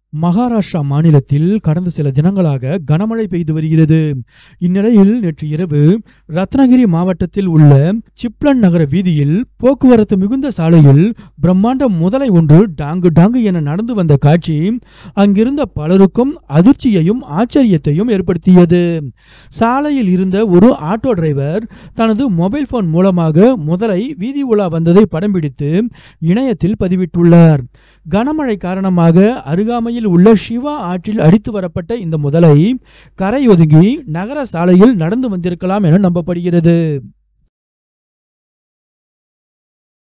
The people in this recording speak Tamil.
மகாராஷ்டிரா மாநிலத்தில் கடந்த சில தினங்களாக கனமழை பெய்து வருகிறது இந்நிலையில் நேற்று இரவு ரத்னகிரி மாவட்டத்தில் உள்ள சிப்லன் நகர வீதியில் போக்குவரத்து மிகுந்த சாலையில் பிரம்மாண்ட முதலை ஒன்று டாங்கு டாங்கு என நடந்து வந்த காட்சி அங்கிருந்த பலருக்கும் அதிர்ச்சியையும் ஆச்சரியத்தையும் ஏற்படுத்தியது சாலையில் இருந்த ஒரு ஆட்டோ டிரைவர் தனது மொபைல் போன் மூலமாக முதலை வீதி உலா வந்ததை படம் பிடித்து இணையத்தில் பதிவிட்டுள்ளார் கனமழை காரணமாக அருகாமையில் உள்ள சிவா ஆற்றில் அடித்து வரப்பட்ட இந்த முதலை கரை ஒதுங்கி நகர சாலையில் நடந்து வந்திருக்கலாம் என நம்பப்படுகிறது